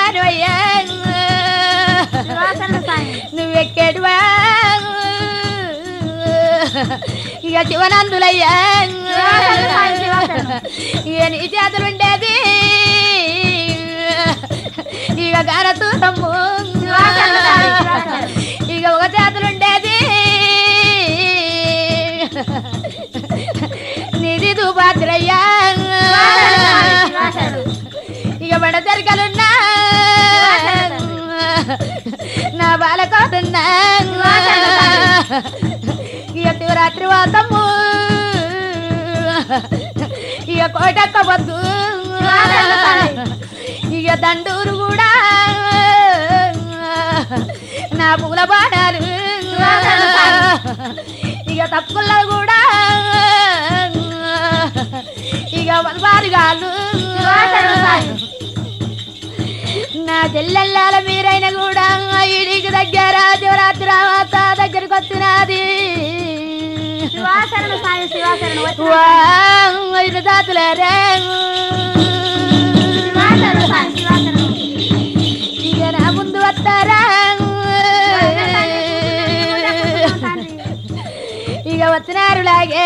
దాని అయ్యా నువ్వెక్కేటివా ఇక శివనందులయ్యా ఇక నీ చేతులు ఉండేది ఇక గారతూరమ్ము ఇక ఒక చేతులు ఉండేది నిధి దుపాత్రయ్యా ఇక బడ జరగలున్నా నా బాలకోటున్నా ఇక శివరాత్రి వాతము ఇక కోటక్క వద్దు ఇక దండూరు కూడా నా పూల బాణాలు ఇక తప్పుల్లో కూడా ఇక వలబారుగాలు నా చెల్లెళ్ళాల మీరైన కూడా ఇడికి దగ్గర శివరాత్రి రావాత దగ్గరికి వచ్చినది శివాశరణ సాయి శివాశరణ వచ్చి వా, ఐదు దాతులరే శివాశరణ సాయి శివాశరణ ఇక నా ముందు వస్తారా ఇక వచ్చినారు లాగే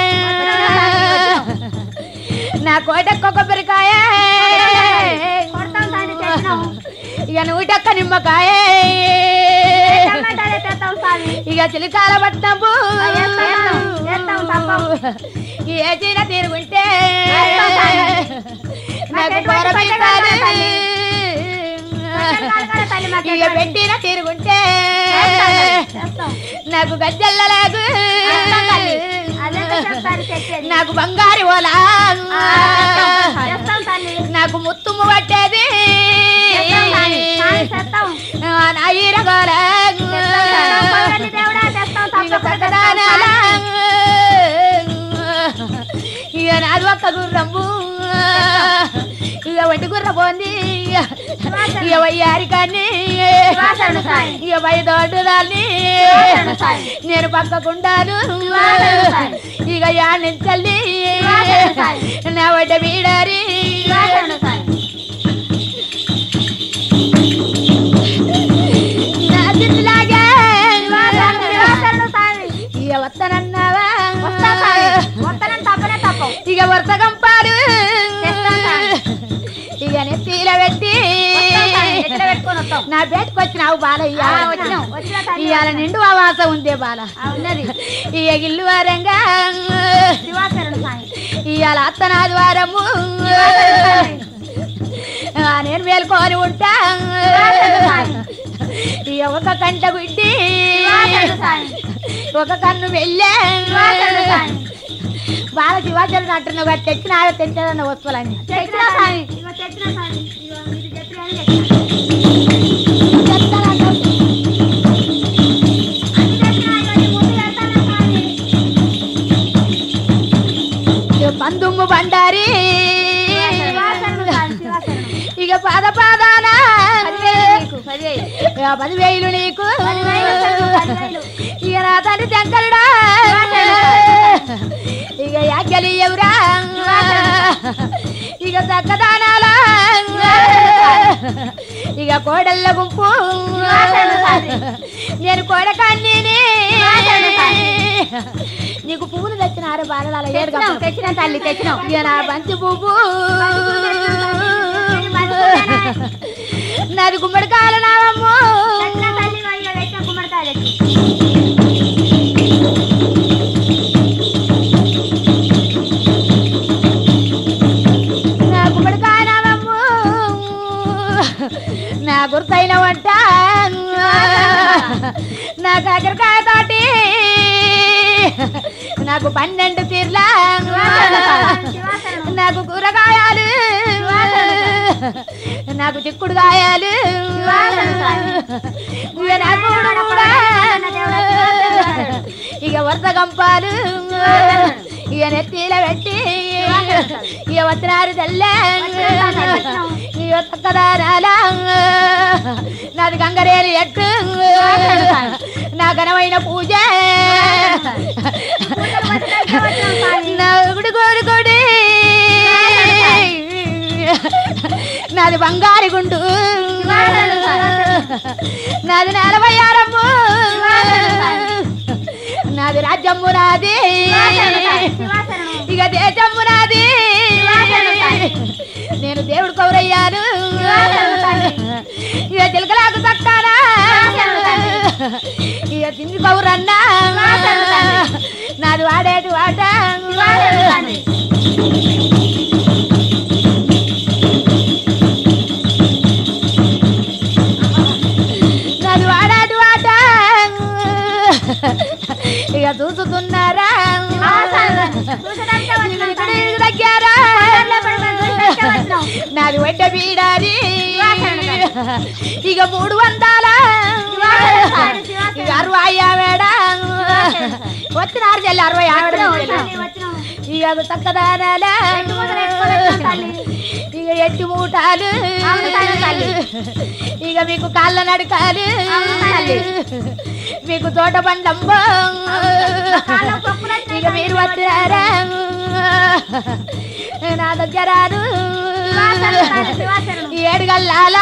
నా కోటక్క కొబ్బరికాయ కొడతాం సాయి తెచ్చినాం ఇక నూటక్క నిమ్మకాయ టమాటాలే తెస్తాం సాయి ఇక చిలికాల పట్టినప్పు వేస్తాం, వేస్తాం, తప్పం. ఏ చీర తీరుగుంటే వేస్తాం, సాయి. నాకు మాకు పొర ఎటువంటి పీకాలి. పచ్చడి కావాలి, తల్లి. తల్లి మాకు ఇక ఎటువంటి- పెట్టిన తీరుగుంటే వేస్తాం, వేస్తాం. నాకు గజ్జల్లలాగు వేస్తాం, తల్లి. అదెంత చెప్తారు తెచ్చేది? నాకు బంగారు ఓలా ఆ, తెస్తాం, తెస్తాం తల్లి. నాకు ముత్తుము పట్టేది తెస్తాం సాయి. సాయి తెస్తాం. నా ఈరగోల తెస్తాం, పొంగలి దేవుడా తెస్తాం, ఇక తప్పకుండా తెస్తాం పక్కదానాల సాయి. ఇక నాది ఒక్క గుర్రము ఇక వంటి గుర్ర పోంది ఇక వయ్యారి కానీ శివాశరణ సాయి. ఇక బయటోడు దాన్ని శివాశరణ సాయి. నేను పక్కకుండాను శివాశరణ సాయి. ఇక యానించల్లి శివాశరణ సాయి. నా వడ్డ వీడారి శివాశరణ సాయి. నా తిట్టులాగా శివాశరణ, శివాశరణ సాయి. ఇక వస్తానన్నావా వస్తాం సాయి. వస్తానని తప్పనే తప్పం. ఇక వరుసగంపాలు తెస్తాం సాయి. ఇక నెత్తిల పెట్టి వస్తాం సాయి. నెత్తిన పెట్టుకొని వస్తాం. నా బేటకు వచ్చినావు బాలయ్య ఆ, వచ్చినాం. వచ్చిన తల్లి. ఇవాళ నిండు ఆవాస ఉందే బాల ఆ, ఉన్నది. ఇక గిల్లు వారంగా శివాశరణ సాయి. ఇవాళ అత్తనాది వారము శివాశరణ సాయి. ఆ, నేను మేల్కొని ఉంటా శివాశరణ సాయి. ఇక ఒక కంట గుడ్డి శివాశరణ సాయి. ఒక కన్ను వెళ్ళే శివాశరణ సాయి. బాల శివాచరణ అంటున్నావు కాబట్టి తెచ్చిన ఆమె తెచ్చేదన్న వస్తువులన్నీ తెచ్చిన సాయి. ఇగో తెచ్చిన సాయి. ఇగో ఇది చెప్పిన అని తెచ్చిన. అన్ని తెచ్చిన, ఇగో ఈ ముందు పెడతాను సాయి. ఇక పందుమ్ము బండారి శివాశరణ సాయి. శివాశరణ. ఇక పాద పాదాన పదివేలు నీకు, పదివేలు. ఇక పదివేలు నీకు పదివేలు అసలు, పదివేలు. ఇక నా తండ్రి శంకరుడా ఇక యాజ్ఞలి ఎవరా ఇక చక్కదానాల ఇక కోడళ్ళ గుంపు నేను కోడకాన్ని నీకు పువ్వులు తెచ్చినారు బాలలాల తెచ్చినాం, తెచ్చినాం తల్లి, తెచ్చినాం. ఇక నా బంతి పువ్వు ఇది మంచిదేనా? నాది గుమ్మడికాయల నావమ్ము తెచ్చిన తల్లి, ఇగో ఇగో తెచ్చిన గుమ్మడికాయ తెచ్చి. నా గుమ్మడికాయ నావమ్ము నా గుర్తైన వంట నా కాకరకాయ తోటి నాకు పన్నెండు తీర్లా శివాశరణం. నాకు కూరగాయలు నాకు చిక్కుడుగాయలు ఇక నాకు కూడా ఇక వరుస గంపాలు ఇక నెత్తిల పెట్టి ఇక వచ్చినారు తెల్లే ఇక చక్కదారాల నాది గంగరేలు ఎట్టు నా ఘనమైన పూజ నా గుడి గుడి గుడి నాది బంగారు గుండు నాది నలభై ఆరమ్ము నాది రాజ్యమ్ము నాది ఇక దేశమ్ము నాది నేను దేవుడు కౌరయ్యాను ఇక చిలకలాకు చక్కానా ఇక తిండి కౌరన్నా నాది వాడేటి వాట నాది వాడాటి వాట ఇక చూస్తున్నారా ఇక్కడికి దగ్గారా నాది వడ్డ బీడారి ఇక మూడు వందల ఇక అరవై ఆవిడ వచ్చినారు చెల్లి అరవై ఆవిడ ఇక అది చక్కదానాల ఇక ఎట్టి మూటాలు ఇక మీకు కాళ్ళ నడకాలు మీకు తోట బండమ్మో ఇక మీరు వచ్చారా నా దగ్గరాను ఈ ఏడు గల్లాల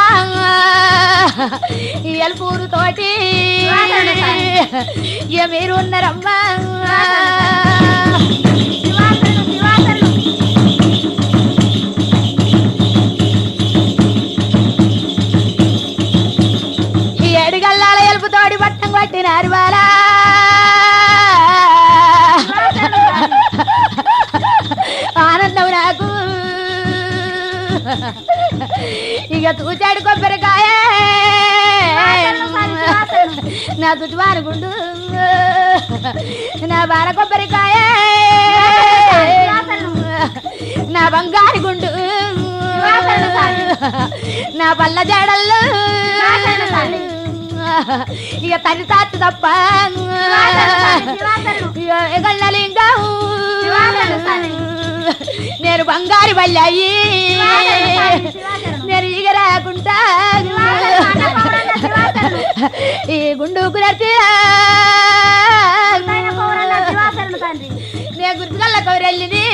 ఈ ఎలుపూరు తోటి ఇక మీరు ఉన్నారమ్మా ఈ ఏడు గల్లాల ఎలుపు తోడి పట్టం కొట్టినారు బాలా ఆనందం నాకు ఇక తూచాడు కొబ్బరికాయ నా తుట్టువారు గుండు నా బాల కొబ్బరికాయ నా బంగారు గుండు నా పల్ల జాడల్లో ఇక తల్లి తాத்து తప్ప ఇక ఎగళ్ళలింగం నేను బంగారు బల్లాయి నేను ఇక రాకుంటా ఈ గుండుకు నచ్చిరా నేను గుర్తుకల్ల కౌరెల్లిని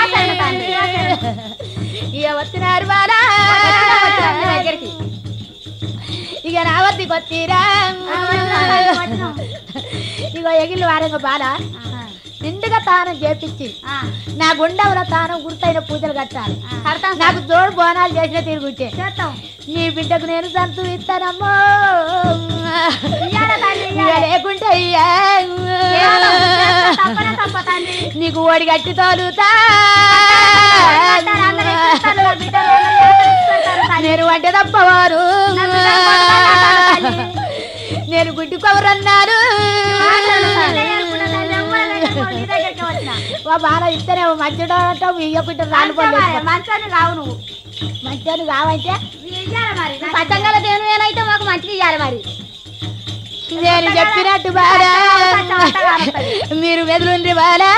ఇక వచ్చినారు బాలా దగ్గరికి ఇక నా వద్దకు వచ్చిరా ఇక ఎగిలి వారంగా బాలా నిండుగా తానం చేపించి నా గుండెల తానం గుర్తైన పూజలు కట్టాలి నాకు తోడు బోనాలు చేసిన తిరుగుతే నీ బిడ్డకు నేను సంతు ఇస్తానమ్మో ఇక లేకుంటే అయ్యా నీకు ఓడి గట్టి తోలుతా నేను వంట తప్పవారు నేను గుడ్డి కవరన్నాను వా బాల ఇస్తేనే మంచిగా ఇయ్యకుంటే రాళ్ళు పళ్ళు మంచాన్ని రావు నువ్వు మంచిగా కావంటే ఇయ్యాలి మరి పతంగల దేవుని వేలైతే మాకు మంచిగా ఇయ్యాలి మరి నేను చెప్పినట్టు బాలా మీరు మెదులుండ్రి బాలా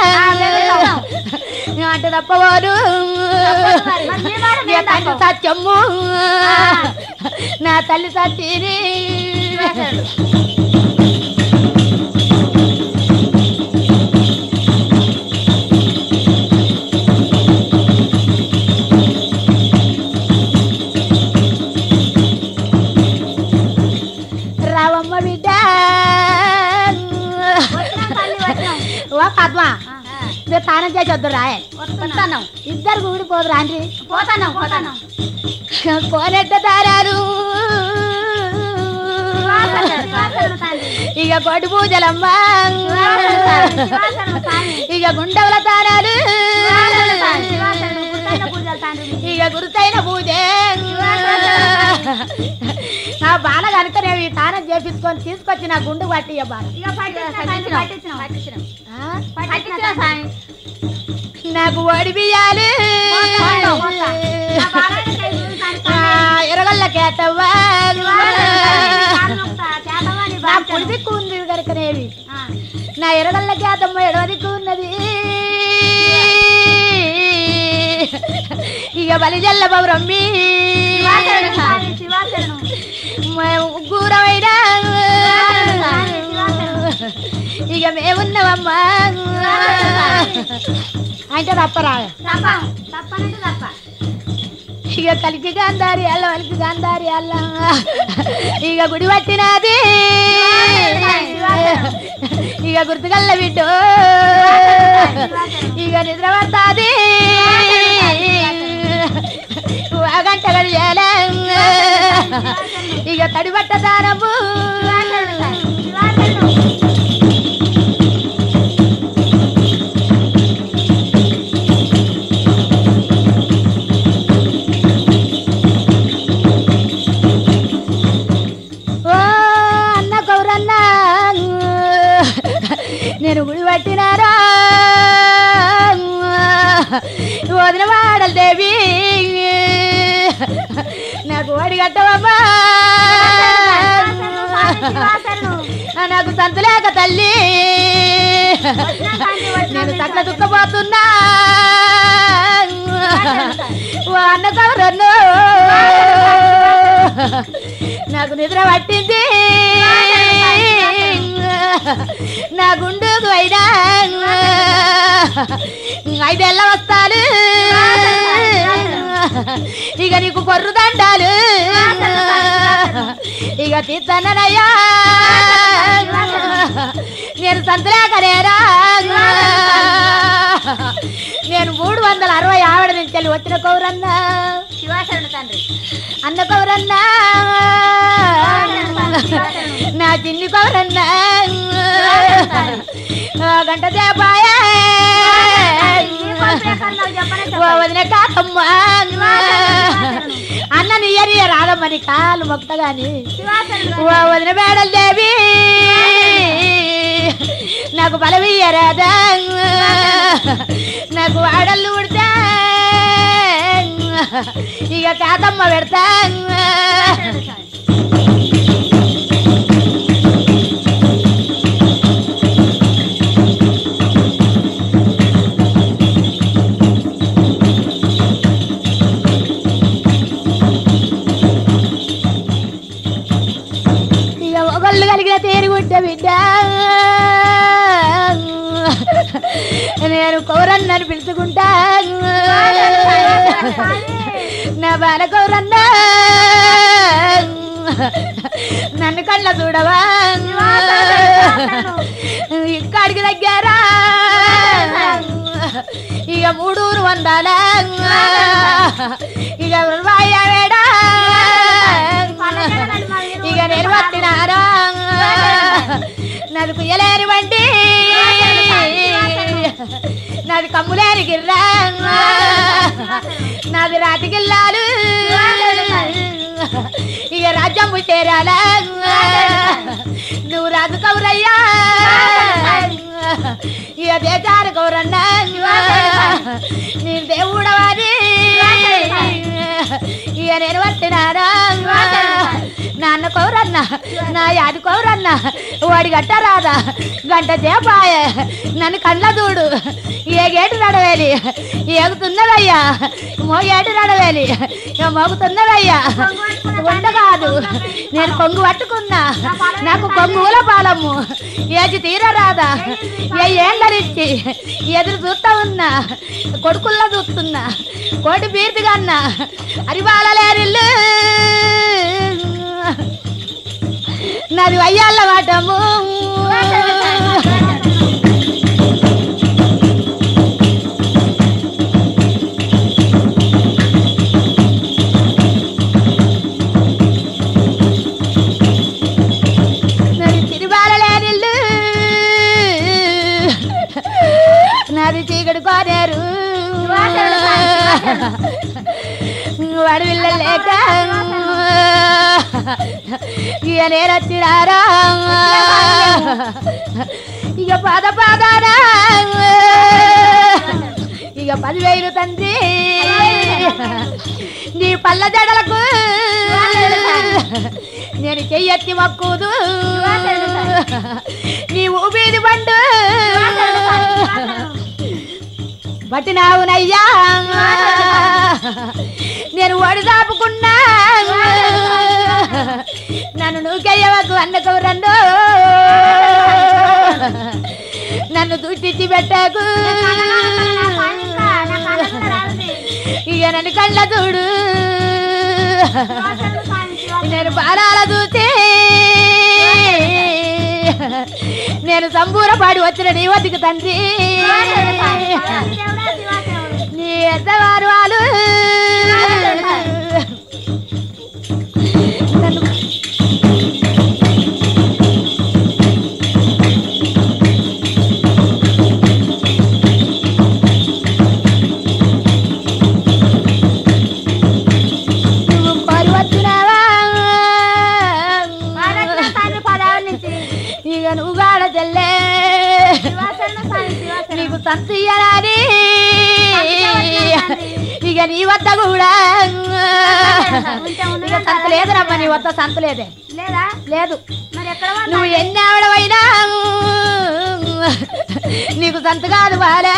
అంటే తప్పవారు నా తండ్రి సత్యమ్ము నా తల్లి సత్యని రావమ్మ బిడ్డ ఓ పద్మ మీరు తానం చేసి వద్దు రాయే వస్తున్నాం ఇద్దరు ఊడిపోదు రాండి పోతాను పోతాను కోనెట్ట దారారు ఇక కోటి పూజలమ్మ ఇక గుండెల తారాలు ఇక గురుతైన పూజే నా బాల కనుక నేను ఈ తానం చేపించుకొని తీసుకొచ్చి నా గుండు పట్టి ఇక బాల ఆ? నాకు ఓడి బియ్యాలు ఎరగల్లకేతవ్వా నా పొడి దిక్కు ఉంది కనుకనేవి నా ఎరగల్ల కేతమ్మ ఎడవ దిక్కు ఉన్నది ఇక బలిజల్ల బౌరమ్మి ముగ్గురమైనా ఇక మేమున్నామమ్మా అంటే తప్పరా తప్పనంటే తప్ప ఇక కలికి గాంధారి అల్ల వలికి గాంధారి అల్ల ఇక గుడి పట్టినది ఇక గుర్తుగల్ల బిడ్డు ఇక నిద్ర పడుతుంది గంట గడియాలే ఇక తడి బట్ట దానము ఓ అన్న గౌరన్న నేను గుడి పట్టినారా వదిన వాడల దేవి నాకు వాడి కట్టవమ్మా నాకు సంతలేక తల్లి నేను తట్ల దుఃఖపోతున్నా ఓ అన్న కవరన్ను నాకు నిద్ర పట్టింది నా గుండుకు అయినా ఐదెళ్ళ వస్తాలు ఇక నీకు కొర్రు దండాలు ఇక తీస్తానయ్యా నేను సంతలేకనేరా నేను మూడు వందల అరవై ఆవిడ నుంచి వెళ్ళి వచ్చిన కౌరన్నా శివాశరణ తండ్రి అన్న కౌరన్నా నా చిన్ని కౌరన్నా ఆ గంట సేపాయా ఓ వదిన కాకమ్మ అన్న నియ్యని రాదమ్మని కాలు మొక్త గాని ఓ వదిన మేడల్ దేవి నాకు బలమియ్యరాదా నాకు వాడళ్ళు ఉడితే ఇక కాతమ్మ పెడతా ఇక ఒకళ్ళు కలిగిన తేరుగుంటే బిడ్డ నేను కౌరన్నని పిలుచుకుంటా నా బాల కౌరన్న నన్ను కళ్ళ చూడవా ఇక్కడికి దగ్గర ఇక మూడూరు వందాల ఇక వాయవేడా ఇక నేను పట్టినారా నాది కుయ్యలేని వంటి నాది కమ్ములేని గిర్రా నాది రాతి గిల్లాలు ఇక రాజ్యం చేరాలా నువ్వు రాజు కౌరయ్యా ఇక దేశాలు కౌరన్నా నేను దేవుడవాది ఇక నేను పట్టినారా నాన్న కౌరన్న నా యాది కౌరన్న వాడి గట్ట రాదా గంట చేపాయ నన్ను కండ్ల చూడు ఏ గేటు నడవేలి ఏగుతున్నదయ్యా మోగేటు నడవేలి ఇక మోగుతున్నదయ్యా వంట కాదు నేను కొంగు పట్టుకున్నా నాకు కొంగుల పాలమ్ము ఏది తీరరాదా ఏ ఏళ్ళనిచ్చి ఎదురు చూస్తా ఉన్నా కొడుకుల్లో చూస్తున్నా కోటి బీర్తిగా అన్నా అరివాలలేరిల్లు నాది వయ్యాల వాటము నాది తిరుబాలలేరిల్లు నాది చీకటి కోనేరు వాడు లేక ఇక నేను వచ్చినారా ఇక పాద పాదారా ఇక పదివేలు తండ్రి నీ పళ్ళ జడలకు నేను చెయ్యెత్తి మక్కుదు నీ ఊపిది బండు పట్టినావునయ్యా నేను ఒడి దాపుకున్నా నన్ను నువ్వుకెయ్యవకు అన్నకు రండు నన్ను దుట్టిచ్చి పెట్టకు ఇక నన్ను కళ్ళ చూడు శివాశరణం స్వామి శివాశరణం నేను బాణాల చూసి నేను సంబూరపాడి వచ్చిన నీ వద్దకు తండ్రి శివాశరణం స్వామి దేవుడా శివాశరణం నీ ఎద్దవారు వాళ్ళు నన్ను నువ్వు కోరి వచ్చినావా మహారాజు తండ్రి పదావుల నుంచి ఇక నువ్వు గాడ చెల్లే శివాశరణం స్వామి శివాశరణం నీకు సంతియరాని ఇక నీ వద్ద కూడా ఉంటే ఉన్నదా ఇక సంత లేదురమ్మ నీ వద్ద సంత లేదే లేదా లేదు మరి ఎక్కడ వాళ్ళు నువ్వు ఎన్ని ఆవిడవైనా నీకు సంత కాదు బాలే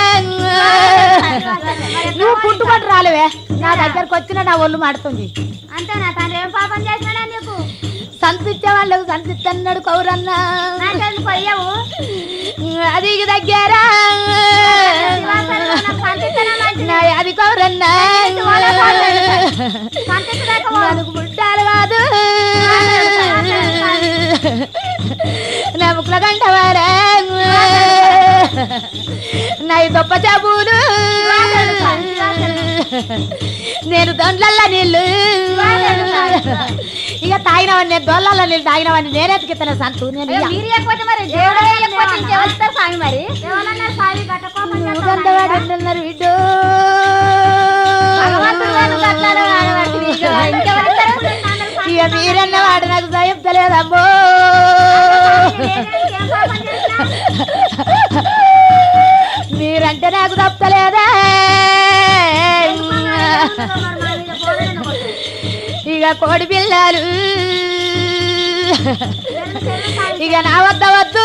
నువ్వు పుట్టుబడి రాలేవే నా దగ్గరకు వచ్చిన నా ఒళ్ళు మాడుతుంది అంతేనా తండ్రి ఏం పాపం చేసినాడా నీకు సంతిచ్చే వాళ్ళకు సంతిత్తన్నాడు కౌరన్నా నాకెందుకు పోయావు అది ఇక దగ్గర శివాశరణం నాకు పంపిస్తేనే మంచిది. నా అది కౌరన్నా పంపించలేకపో మనకు పుట్టాలు కాదు నా ముక్కుల గంటవారా నా ఈ దొప్ప చాబులు నేను దొండ్లల్ల నీళ్ళు ఇక తాగినవన్నీ దొల్లల్ల నీళ్ళు తాగినవన్నీ నేనే ఎత్తుకెత్తాను సంతు నేను ఇయ్య. మీరు ఎక్కువ మరి దేవుడే ఎక్కువ ఇంకెవరిస్తారు స్వామి మరి ఎవరన్నారు స్వామి గట్ట కోపం నువ్వు గంటవాడు అంటున్నారు బిడ్డు భగవంతుడు గారు గట్లలో ఆడవాడివి. ఇక ఇంకెవరిస్తారు? ఇక మీరన్న వాడు నాకు సహించలేదమ్మో ఏం పాపం చేసినా? మీరంటే నాకు తప్పలేదా మరి మా మీద పోలేదని కొట్టు. ఇక కోడి పిల్లలు చెల్లు చెల్లు స్వామి. ఇక నా వద్ద వద్దు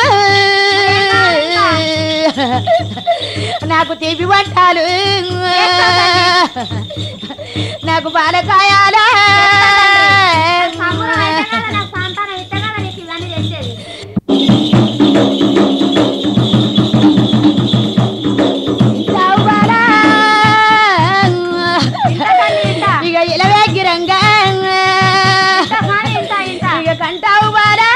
నాకు తీపి వంటాలు నాకు బాలకాయాల సంబరం అయితే కదా నాకు సంతానం ఇస్తే కదా నీకు ఇవన్నీ తెచ్చేది. చావు బాలా. ఇంత తల్లి ఇంత. ఇక ఇలవేగిరంగా ఇంత స్వామి ఇంత ఇంత. ఇక కంటావు బాలా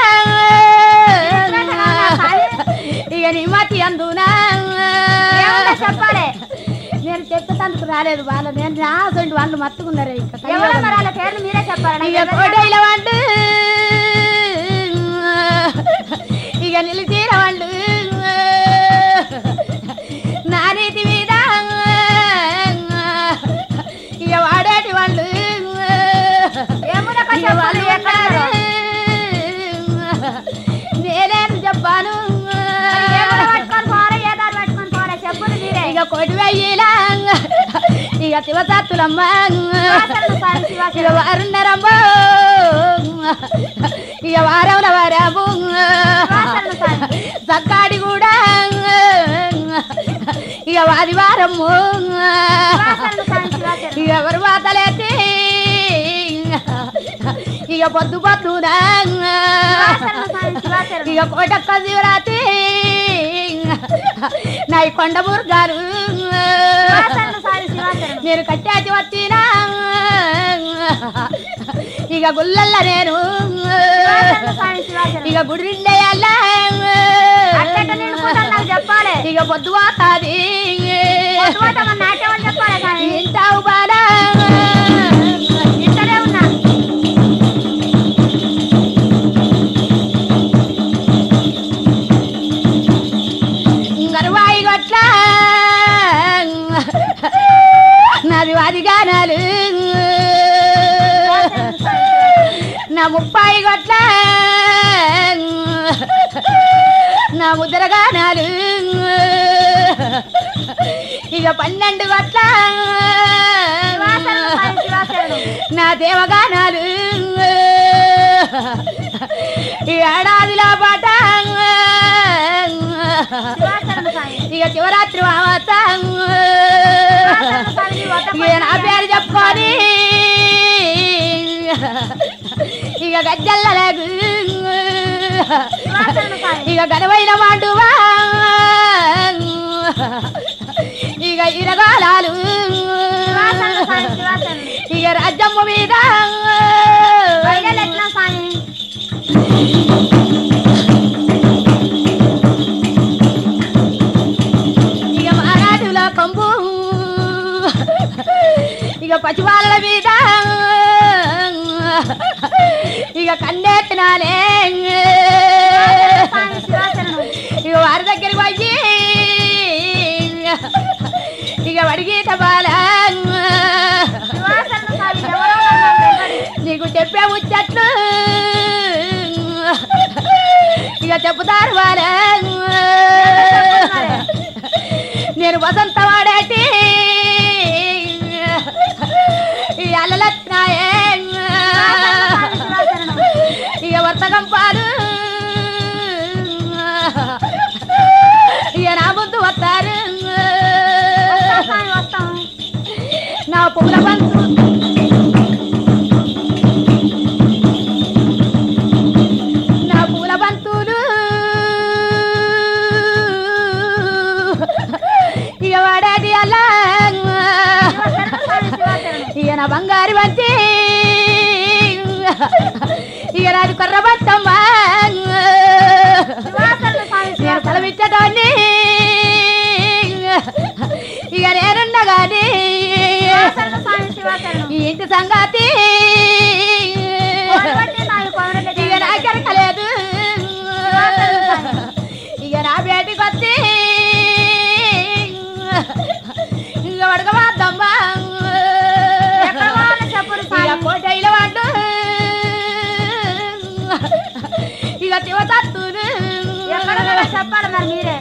స్వామి. ఇక నీ మతి అందునా ఏముందో చెప్పాలి నేను చెప్పేందుకు రాలేదు వాళ్ళ నేను రాసండి వాళ్ళు మత్తుకున్నారు ఇంకా ఎవరో మరి వాళ్ళ పేర్లు మీరే చెప్పాలి ఇక కోటైల వాళ్ళు ఇక నిలిచీర వాళ్ళు నా నీతి మీద ఇక వాడేటి వాళ్ళు ఏముందో ఇక చెప్పాలి వాళ్ళు ఎక్కడ ఉన్నారు. నేనేం చెప్పాను ఏ గొడవ పట్టుకొని పోరా ఏ దారి పట్టుకొని పోరా చెప్పులు మీరే ఇక కోటి వెయ్యిలా ఇక శివసాత్తులమ్మ శివాసనం స్వామి, శివాసనం. ఇక వారున్నారమ్మ ఇక వారముల వారాము శివాసనం స్వామి. సక్కాడి కూడా ఇక వారి వారము శివాసనం స్వామి, శివాసనం. ఇక ఎవరు వాతలేసి ఇక పొద్దు పొద్దునా శివాసనం స్వామి, శివాసనం. ఇక కోటక్క శివరాత్రి నా ఈ కొండ మురుగారు శివాసనం స్వామి, శివాసనం. నేను కట్టాచి వచ్చినా ఇక గుల్లల్ల నేను శివాసనం స్వామి, శివాసనం. ఇక గుడి నిండేయాల అట్టెట్ట నిండుకుంటారు నాకు చెప్పాలి ఇక పొద్దు పోతాది పొద్దుపోతే మన నాట్యం చెప్పాలి స్వామి. ఇంటావు బాలా ఇంటనే ఉన్నా గర్వాయి గొట్ల నాది వాది గానాలు నా ముప్పాయి గొట్ల నా ముద్ర గానాలు ఇక పన్నెండు గొట్ల శివాసనం స్వామి, శివాసనం. నా దేవగానాలు ఈ ఏడాదిలో పాట శివాసనం స్వామి. ఇక శివరాత్రి మామత శివాసనం స్వామి, నీ వద్ద ఇక నా పేరు చెప్పుకొని ఇక గజ్జల్లలకు శివాసనం స్వామి. ఇక గనవైన మాండువా ఇక ఇరగాలాలు శివాసనం స్వామి, శివాసనం. ఇక రాజ్యమ్మ మీద పిల్లల మీద ఇక కన్నెత్తినాలే స్వామి శివాచరణం ఇక వారి దగ్గరికి పోయి ఇక వడిగీత బాల శివాచరణ స్వామి ఎవరో నన్ను వెంబడి. నీకు చెప్పే ముచ్చట్లు ఇక చెప్పుతారు వాళ్ళ నేను వసంత వాడేటి ఈ అల్లలచ్చినాయే శివాచరణం ఇక వర్తకం పాలు ఇక నా ముందు వస్తారు వస్తాం స్వామి వస్తాం నా పువ్వుల బంతు నా పూల బంతులు ఇక వాడాది అలా శివశరణ స్వామి శివాచరణం ఇక నా బంగారు బంతి ఇక నాది కొర్ర బంతమ్మా శివాచరణ స్వామి నేను శివాచరణం తలవిచ్చటాన్ని ఇక నేనున్నగాని శివాచరణ స్వామి శివాచరణం ఈ ఇంటి సంగతి కోరబట్టి నాలుగు పౌరులు ఇక నాకెరకలేదు ఇక నా బేటికి వచ్చి ఇక వడకమాద్దమ్మా ఎక్కడ వాళ్ళ చెప్పులు ఇక స్వామి కోటైల వాళ్ళు ఇక శివతత్తులు ఎక్కడ కూడా చెప్పాలి మరి మీరే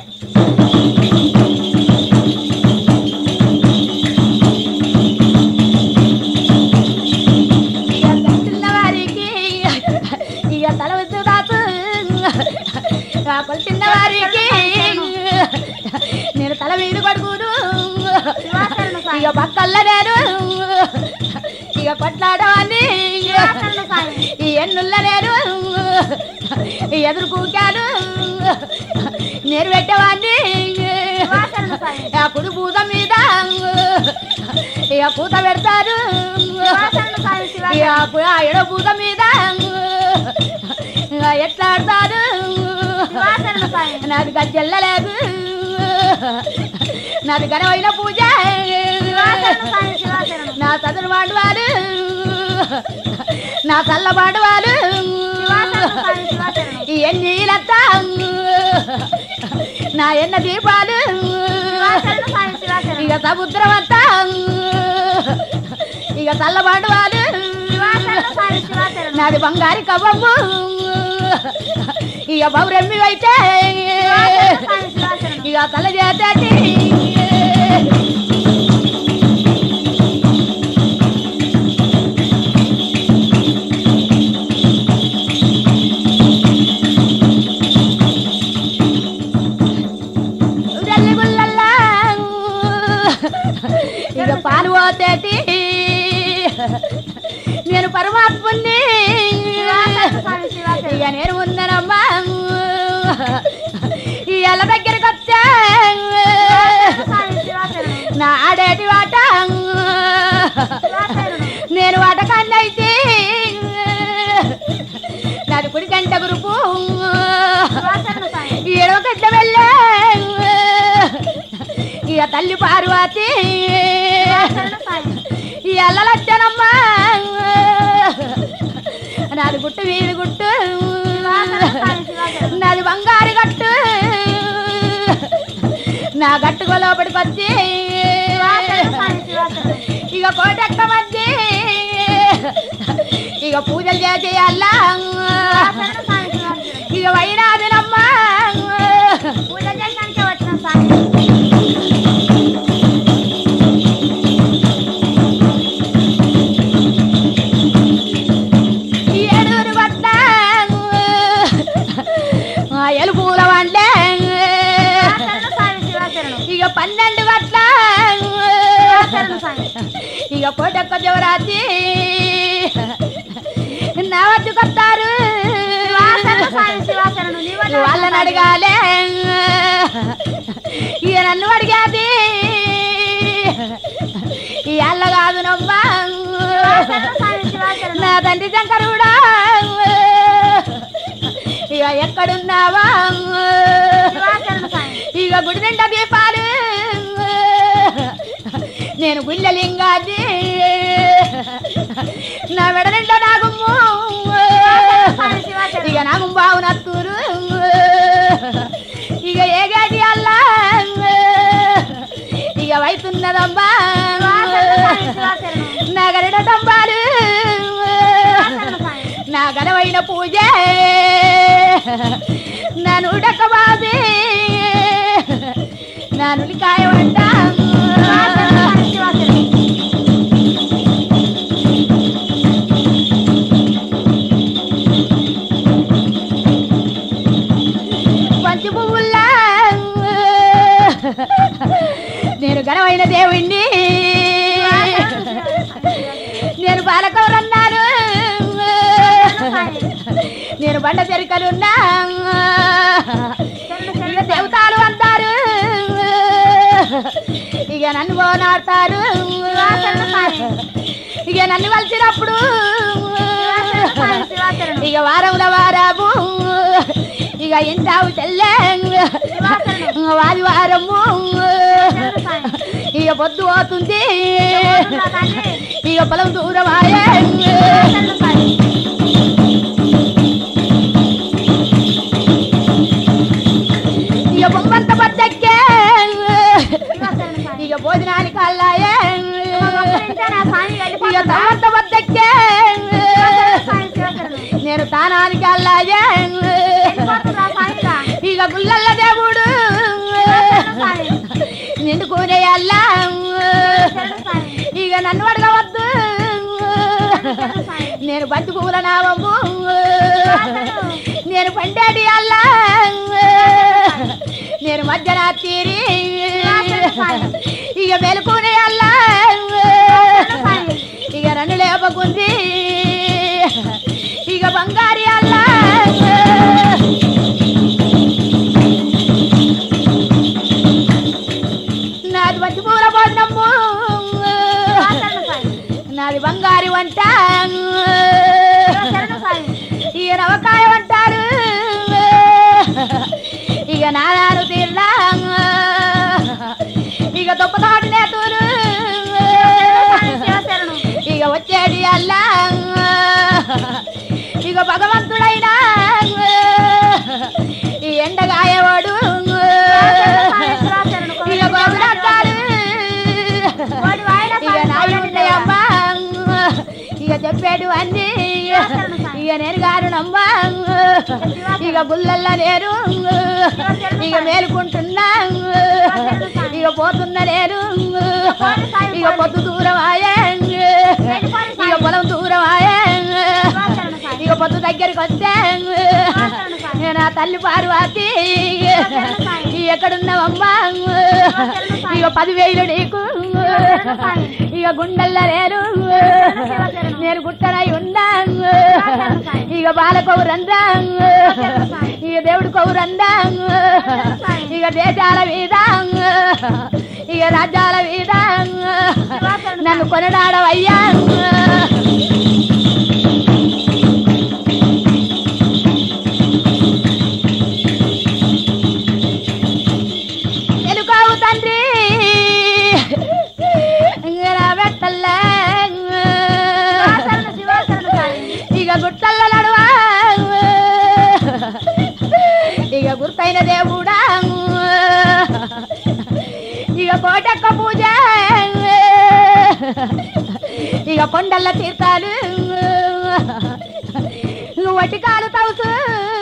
ఇక తట్టిన వారికి ఇక తల వద్దు తాపు కొలిచిన వారికి నేను తల మీద పడుకును శివాచరణ స్వామి ఇక పక్కల్ల నేను ఇక కొట్లాడవాన్ని శివాచరణ స్వామి ఈ ఎన్నుల్ల నేను ఈ ఎదురు కూకాను నేను పెట్టేవాన్ని శివాచరణ స్వామి ఆ కుడి పూత మీద ఇక పూత పెడతారు శివాచరణ స్వామి ఇక శివాచరణ పు- ఆ ఎడో పూత మీద ఇక ఎట్లా ఆడతారు శివాచరణ స్వామి నాది గజ్జెల్లలేదు నాది ఘనమైన పూజ శివాచరణ స్వామి శివాచరణం నా చదువు పాడువారు నా చల్ల పాడువారు శివాచరణ స్వామి శివాచరణం ఈ ఎన్నీలంతా నా ఎన్న దీపాలు శివాచరణ స్వామి శివాచరణం ఇక సముద్రం అంతా ఇక చల్ల పాడువారు శివాచరణ స్వామి శివాచరణం నాది బంగారి కవ్వము ఇక బౌరెమ్మి అయితే శివాచరణ స్వామి శివాచరణం ఇక తల చేతటి గుల్లల్లా ఇక పాలు పోతేటి నేను పరమాత్ముని శివాచరణ స్వామి శివాచరణం ఇక నేను ఉందనమ్మా ఈ ఎల్ల దగ్గరికి వచ్చా స్వామి శివాచరణం నా ఆడేటి వాట శివాచరణం నేను వాట కన్నైతే నాది కుడి గంట గురుపు శివాచరణ స్వామి ఈ ఎడవ గడ్డ వెళ్ళే ఇక తల్లి పార్వతి శివాచరణ స్వామి ఈ అల్లలచ్చనమ్మా నాది గుట్టు వీధి గుట్టు శివాచరణ స్వామి శివాచరణం నాది బంగారు గట్టు నా గట్టుకు లోపలికి వచ్చి శివాచరణ స్వామి శివాచరణం ఇక కోటెక్క మధ్య ఇక పూజలు చేసేయాలా శివాచరణ స్వామి శివాచరణం ఇక వైనాదినమ్మా పూజ చేయడానికి వచ్చిన స్వామి ఈ ఏడుగురు పట్ల ఆ ఎలుపూల వండే శివాచరణ స్వామి శివాచరణం ఇక పన్నెండు గట్ల శివాచరణ స్వామి ఇక కోటెక్క జవరాతి నా వచ్చుకొస్తారు శివాచరణ స్వామి శివాచరణం నీ వల్ల వాళ్ళని అడగాలే ఇక నన్ను అడిగాది ఇవాళ కాదు నమ్మా శివాచరణ స్వామి శివాచరణం నా తండ్రి శంకరుడా ఇక ఎక్కడున్నావా శివాచరణ స్వామి ఇక గుడి నిండా దీపాలు నేను గుళ్ళలింగాది నా మెడనిండా నాగుమ్ము ఇక నాగు బావునత్తూరు ఇక ఏగాటి అల్లా ఇక వైతున్నదమ్మా నా గరడ తంబాలు నా ఘనమైన పూజ నా నుడక బాది నా నులికాయ వంట పంచి పువ్వుల్లా నేను ఘనమైన దేవుణ్ణి నేను బాలకౌరన్నాను నేను బండ చెరికలున్నా ఇక దేవతాలు అంటారు ఇక నన్ను పోనాడతారు ఇక నన్ను వలిచినప్పుడు ఇక వారంలో వారాము ఇక ఇంటావు చెల్లె వారి వారము ఇక పొద్దు పోతుంది ఇక పొలం దూరమాయే ఇక బొమ్మంత బద్దెక్కే ఇక భోజనానికి అల్లాయే ఇక తమ్మంత బద్దెక్కే నేను తానానికి అల్లాయే ఇక గుల్లల్ల దేవుడు నిండుకునే అల్లా ఇక నన్ను అడగవద్దు నేను బంతి పువ్వుల నామము నేను పండేటి అల్లా నేను మధ్యరాత్రి ఇక మెలుకునే అల్లా ఇక నన్ను లేపకుంది ఇక బంగారి అల్లా నాది మంచి పూల బొండమ్ము నాది బంగారి వంట ఇక నవకాయ అంటారు ఇక నానాను తీర్లా ఇక దుప్పతాటి నేతూరు ఇక వచ్చేది అల్లా ఇక భగవంతుడైనా ఈ ఎండగాయవాడు ఇక గోపురక్కాలు ఇక నాయి ఉన్నాయమ్మా ఇక చెప్పేడు అన్ని ఇక నేను గారునమ్మా ఇక గుల్లల్ల నేను ఇక మేలుకుంటున్నా ఇక పోతున్నా నేను ఇక పొద్దు దూరం ఆయే ఇక పొలం దూరం ఆయే ఇక పొద్దు దగ్గరికి వస్తే నా తల్లి పార్వతి ఎక్కడున్నావమ్మా ఇక పదివేలు నీకు ఇక గుండెల్లో నేను నేను గుట్టనై ఉన్నా ఇక బాల కౌరందా ఇక దేవుడు కౌరందా ఇక దేశాల మీద ఇక రాజ్యాల మీద నన్ను కొనడాడవయ్యా ఎలుకావు తండ్రి నా పెట్టల్లే ఇక గుట్టల్ల నడువా ఇక గుర్తైన దేవుడా ఇక కోటక్క పూజ ఇక కొండల్ల తీర్థాలు నువ్వు వటికాలు తవుసు